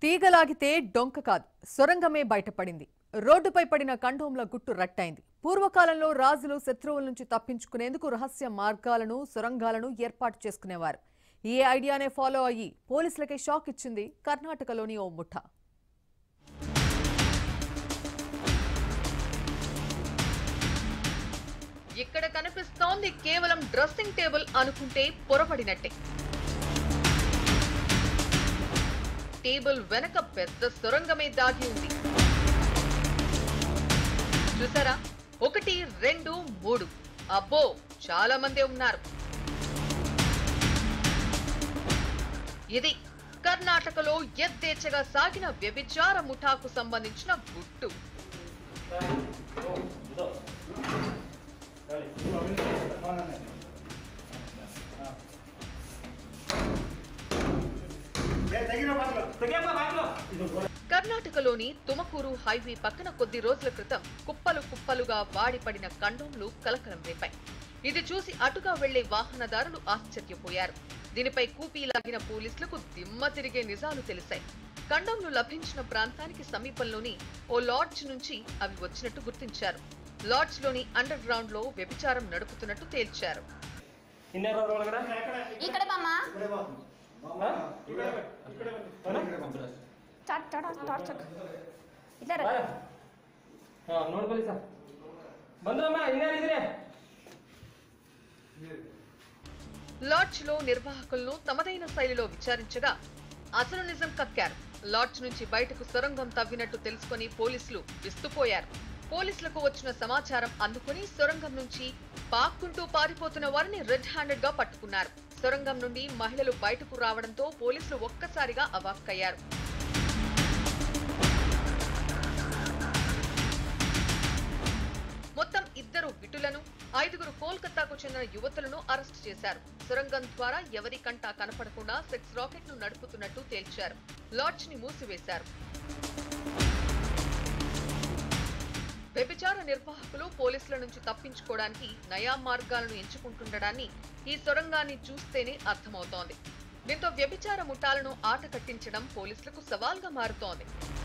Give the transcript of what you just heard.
తీగలాగితే డొంక కాదు సొరంగమే బయటపడింది రోడ్డుపై పడిన కండోంల గుట్టు రట్టయింది పూర్వకాలంలో రాజులు శత్రువుల నుంచి తప్పించుకునేందుకు రహస్య మార్గాలను సొరంగాలను ఏర్పాటు చేసుకునేవారు ఈ ఐడియానే ఫాలో అయ్యి పోలీసులకే షాక్ ఇచ్చింది కర్ణాటకలోని ఓ ముఠా ఇక్కడ కనిపిస్తోంది కేవలం డ్రెస్సింగ్ టేబుల్ అనుకుంటే పొరపడినట్టే టేబుల్ వెనక పెద్ద సొరంగమే దాగి ఉంది చూసారా ఒకటి రెండు మూడు అబ్బో చాలా మందే ఉన్నారు ఇది కర్ణాటకలో ఎద్దేచ్చగా సాగిన వ్యభిచార ముఠాకు సంబంధించిన గుట్టు కర్ణాటకలోని తుమకూరు హైవే పక్కన కొద్ది రోజుల క్రితం కుప్పలు కుప్పలుగా వాడిపడిన కండోంలు కలకలం రేపాయి ఇది చూసి అటుగా వెళ్లే వాహనదారులు ఆశ్చర్యపోయారు దీనిపై కూపీ లాగిన పోలీసులకు దిమ్మ తిరిగే నిజాలు తెలిసాయి కండోంలు లభించిన ప్రాంతానికి సమీపంలోని ఓ లాడ్జ్ నుంచి అవి వచ్చినట్టు గుర్తించారు లాడ్జ్ లోని అండర్ గ్రౌండ్ లో వ్యభిచారం నడుపుతున్నట్టు తేల్చారు ಇನ್ನೆರಡು ಒಳಗಡೆ ಈ ಕಡೆ ಬಾಮ್ಮ ಸ್ಟಾರ್ಟ್ ಸ್ಟಾರ್ಟ್ ಸ್ಟಾರ್ಟ್ ಚೆಕ್ ಇದ್ದಾರೆ ಹಾ ನೋಡ್ಕೊಳ್ಳಿ ಸರ್ ಬಂದ್ರಮ್ಮ ಇನ್ಯಾರಿದ್ರೆ లాడ్జ్ లో నిర్వాహకులను తమదైన శైలిలో విచారించగా అసలు నిజం కక్కారు లాడ్జ్ నుంచి బయటకు సొరంగం తవ్వినట్టు తెలుసుకొని పోలీసులు విస్తుపోయారు పోలీసులకు వచ్చిన సమాచారం అందుకుని సొరంగం నుంచి పాక్కుంటూ పారిపోతున్న వారిని రెడ్ హ్యాండెడ్ గా పట్టుకున్నారు సొరంగం నుండి మహిళలు బయటకు రావడంతో పోలీసులు ఒక్కసారిగా అవాక్కయ్యారు మొత్తం ఇద్దరు విటులను ఐదుగురు కోల్కతాకు చెందిన యువతులను అరెస్ట్ చేశారు సొరంగం ద్వారా ఎవరి కంటా కనపడకుండా సెక్స్ రాకెట్ ను నడుపుతున్నట్టు తేల్చారు లాడ్జ్ ని మూసివేశారు వ్యభిచార నిర్వాహకులు పోలీసుల నుంచి తప్పించుకోవడానికి నయా మార్గాలను ఎంచుకుంటుండడాన్ని ఈ సొరంగాన్ని చూస్తేనే అర్థమవుతోంది దీంతో వ్యభిచార ముఠాలను ఆట కట్టించడం పోలీసులకు సవాల్గా మారుతోంది